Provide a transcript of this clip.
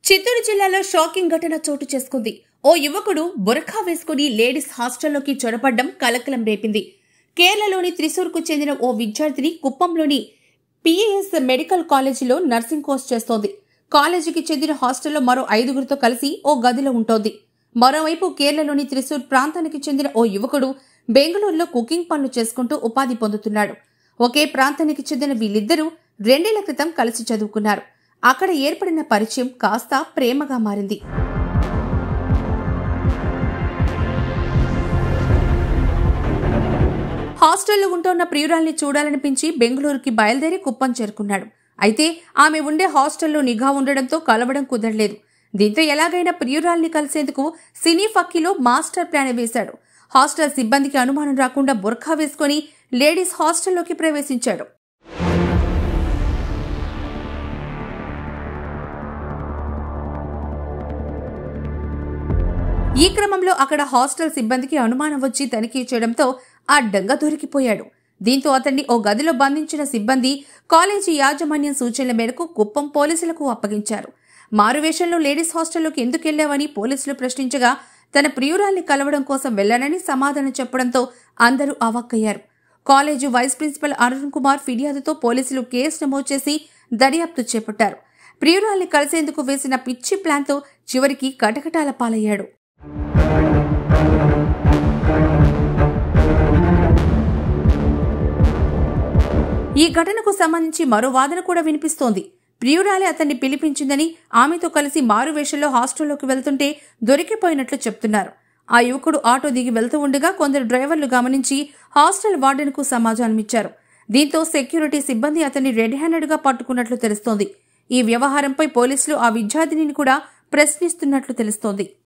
చిత్తూరు జిల్లాలో షాకింగ్ ఘటన చోటు చేసుకుంది ఓ యువకుడు బురఖా వేసుకుని లేడీస్ హాస్టల్లోకి చొరబడ్డం కలకలం రేపింది కేరళలోని త్రిశూర్కు చెందిన ఓ విద్యార్థిని కుప్పంలోని పిఏఎస్ మెడికల్ కాలేజీలో నర్సింగ్ కోర్స్ చేస్తోంది కాలేజీకి చెందిన హాస్టల్లో మరో ఐదుగురితో కలిసి ఓ గదిలో ఉంటోంది మరోవైపు కేరళలోని త్రిశూర్ ప్రాంతానికి చెందిన ఓ యువకుడు బెంగళూరులో కుకింగ్ పనులు చేసుకుంటూ ఉపాధి పొందుతున్నాడు ఒకే ప్రాంతానికి చెందిన వీళ్ళిద్దరూ రెండేళ్ల క్రితం కలిసి చదువుకున్నారు అక్కడ ఏర్పడిన పరిచయం కాస్త ప్రేమగా మారింది హాస్టల్లో ఉంటున్న ప్రియురాల్ని చూడాలనిపించి బెంగళూరుకి బయలుదేరి కుప్పం చేరుకున్నాడు అయితే ఆమె ఉండే హాస్టల్లో నిఘా ఉండడంతో కలవడం కుదరలేదు దీంతో ఎలాగైనా ప్రియురాల్ని కలిసేందుకు సినీ ఫక్కీలో మాస్టర్ ప్లాన్ వేశాడు హాస్టల్ సిబ్బందికి అనుమానం రాకుండా బుర్ఖా వేసుకుని లేడీస్ హాస్టల్లోకి ప్రవేశించాడు ఈ క్రమంలో అక్కడ హాస్టల్ సిబ్బందికి అనుమానం వచ్చి తనిఖీ చేయడంతో అడ్డంగా దొరికిపోయాడు దీంతో అతన్ని ఓ గదిలో బంధించిన సిబ్బంది కాలేజీ యాజమాన్యం సూచనల మేరకు కుప్పం పోలీసులకు అప్పగించారు మారువేషంలో లేడీస్ హాస్టల్లోకి ఎందుకు వెళ్లావని పోలీసులు ప్రశ్నించగా తన ప్రియురాల్ని కలవడం కోసం వెళ్లానని సమాధానం చెప్పడంతో అందరూ అవాక్కయ్యారు college vice principal Arun Kumar ఫిర్యాదుతో పోలీసులు కేసు నమోదు చేసి దర్యాప్తు చేపట్టారు ప్రియురాల్ని కలిసేందుకు వేసిన పిచ్చి ప్లాన్తో చివరికి కటకటాల పాలయ్యాడు ఈ ఘటనకు సంబంధించి మరో వాదన కూడా వినిపిస్తోంది ప్రియురాలి అతన్ని పిలిపించిందని ఆమెతో కలిసి మారువేషంలో హాస్టల్లోకి వెళ్తుంటే దొరికిపోయినట్లు చెప్తున్నారు ఆ యువకుడు ఆటో దిగి వెళ్తూ ఉండగా కొందరు డ్రైవర్లు గమనించి హాస్టల్ వార్డెన్కు సమాచారమిచ్చారు దీంతో సెక్యూరిటీ సిబ్బంది అతన్ని రెడ్ హ్యాండెడ్గా పట్టుకున్నట్లు తెలుస్తోంది ఈ వ్యవహారంపై పోలీసులు ఆ విద్యార్థినిని కూడా ప్రశ్నిస్తున్నట్లు తెలుస్తోంది